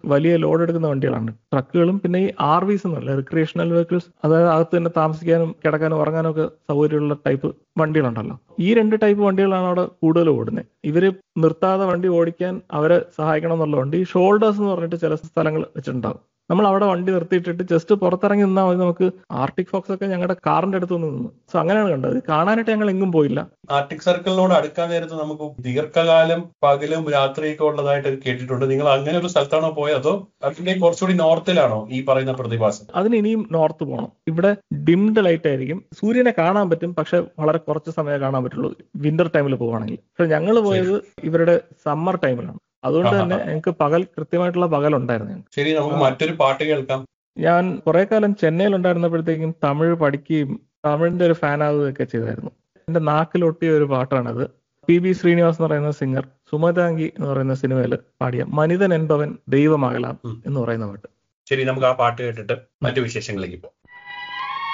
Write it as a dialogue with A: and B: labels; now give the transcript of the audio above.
A: വലിയ ലോഡ് എടുക്കുന്ന വണ്ടികളാണ് ട്രക്കുകളും പിന്നെ ഈ ആർ വിസ് എന്നല്ല റിക്രിയേഷണൽ വെഹിക്കിൾസ് അതായത് അകത്ത് തന്നെ താമസിക്കാനും കിടക്കാനും ഉറങ്ങാനും ഒക്കെ സൗകര്യമുള്ള ടൈപ്പ് വണ്ടികളുണ്ടല്ലോ ഈ രണ്ട് ടൈപ്പ് വണ്ടികളാണ് അവിടെ കൂടുതൽ ഓടുന്നത് ഇവര് നിർത്താതെ വണ്ടി ഓടിക്കാൻ അവരെ സഹായിക്കണം എന്നുള്ളതുകൊണ്ട് ഈ ഷോൾഡേഴ്സ് എന്ന് പറഞ്ഞിട്ട് ചില സ്ഥലങ്ങൾ വെച്ചിട്ടുണ്ടാകും നമ്മൾ അവിടെ വണ്ടി നിർത്തിയിട്ടിട്ട് ജസ്റ്റ് പുറത്തിറങ്ങി നിന്നാൽ മതി നമുക്ക് ആർട്ടിക് ഫോക്സ് ഒക്കെ ഞങ്ങളുടെ കാറിന്റെ അടുത്ത് നിന്ന് നിന്നു സോ അങ്ങനെയാണ് കണ്ടത് കാണാനായിട്ട് ഞങ്ങൾ എങ്ങും പോയില്ല
B: ആർട്ടിക് സർക്കിളിനോട് അടുക്കാൻ നേരത്ത് നമുക്ക് ദീർഘകാലം പകലും രാത്രിയൊക്കെ ഉള്ളതായിട്ട് കേട്ടിട്ടുണ്ട് നിങ്ങൾ അങ്ങനെ ഒരു സ്ഥലത്താണോ പോയത് അതോ അതിന്റെ കുറച്ചുകൂടി നോർത്തിലാണോ ഈ പറയുന്ന പ്രതിഭാസം
A: അതിന് ഇനിയും നോർത്ത് പോകണം ഇവിടെ ഡിംഡ് ലൈറ്റ് ആയിരിക്കും സൂര്യനെ കാണാൻ പറ്റും പക്ഷെ വളരെ കുറച്ച് സമയമേ കാണാൻ പറ്റുള്ളൂ വിന്റർ ടൈമിൽ പോവുകയാണെങ്കിൽ പക്ഷെ ഞങ്ങൾ പോയത് ഇവരുടെ സമ്മർ ടൈമിലാണ് അതുകൊണ്ട് തന്നെ ഞങ്ങൾക്ക് പകൽ കൃത്യമായിട്ടുള്ള പകൽ ഉണ്ടായിരുന്നു ഞങ്ങൾക്ക്
B: ശരി നമുക്ക് മറ്റൊരു പാട്ട് കേൾക്കാം
A: ഞാൻ കുറെ കാലം ചെന്നൈയിൽ ഉണ്ടായിരുന്നപ്പോഴത്തേക്കും തമിഴ് പഠിക്കുകയും തമിഴിന്റെ ഒരു ഫാൻ ആവുകയൊക്കെ ചെയ്തായിരുന്നു എന്റെ നാക്കിലൊട്ടിയ ഒരു പാട്ടാണത് പി ബി ശ്രീനിവാസ് എന്ന് പറയുന്ന സിംഗർ സുമതാംഗി എന്ന് പറയുന്ന സിനിമയിൽ പാടിയ മനിതൻ என்பവൻ ദൈവമാകലാം
B: ഉം.
A: എന്ന് പറയുന്ന പാട്ട്
B: ശരി നമുക്ക് ആ പാട്ട് കേട്ടിട്ട് മറ്റു വിശേഷങ്ങളിലേക്ക് പോകാം